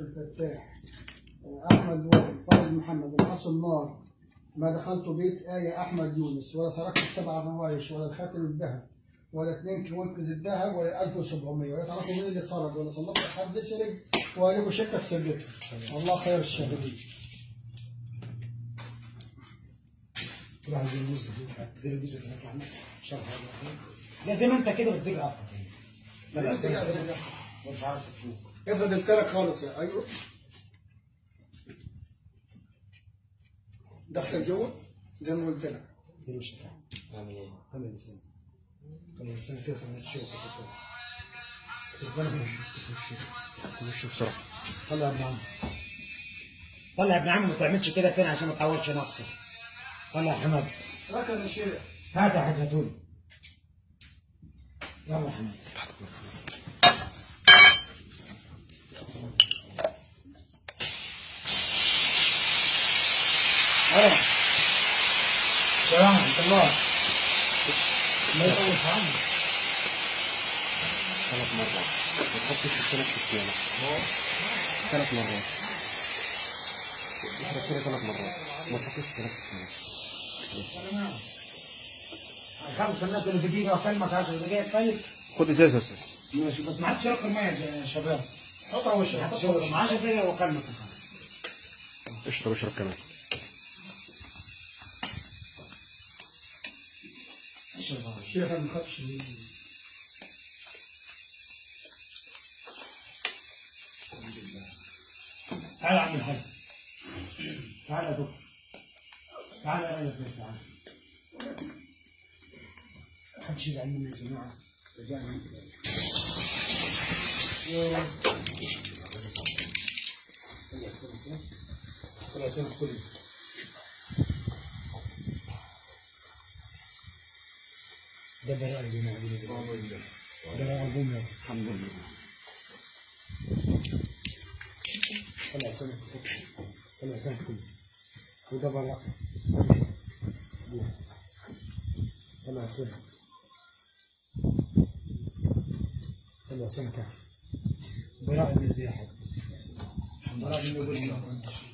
الفتاح احمد وائل فايز محمد الحسن النار ما دخلت بيت آية أحمد يونس ولا سرقت سبع روايش ولا الخاتم الذهب ولا اثنين كوانتز الذهب ولا 1700 ولا تعرفوا مين اللي سرق ولا صلحت حد سرق ولا له شك في سرقته والله خير الشاهدين كل واحد يدير جزء تدير جزء كده يطلع لك شرح هذا لا زي ما انت كده بس دير رقبتك يعني لا لا زي ما انت كده وانت عارف تشوف افرض اتسرق خالص يا ايوه دخل جوه زي ما قلت لك دي مش فاهم اعمل ايه؟ خلي الانسان خلي الانسان كده خمس شوط كده تليفونك خش بسرعه طلع ابن عم طلع ابن عم ما تعملش كده تاني عشان ما تعودش نفسك طلع يا حماد ركن يا شيخ هات يا حاج هاتولي يلا يا حماد اه سلام ورحمة الله ما يطول في عمرك ثلاث مرات ما تحطش السلك في الصيانه ثلاث مرات احرق كده ثلاث مرات ما تحطش السلك في الصيانه خمس الناس اللي دقيقة وكلمك 10 دقايق طيب خد ازازه يا استاذ ماشي بس ما حدش يرقم مية يا شباب حطها وشك ما حدش يرقم 10 دقايق وكلمك اشرب اشرب كمان اشرب هذا. الشيخ ما نخافش تعال يا عم الحاج تعال يا دكتور تعال يا ريس تعال محدش يزعل مني يا جماعه رجعنا طلع سمك طلع سمك كله ده براء اللي موجود ده براء الجمله الحمد لله طلع سمك طلع سمك كله وده براء سمك طلع سمك طلع سمكة براء الناس دي يا حاج براء من يقول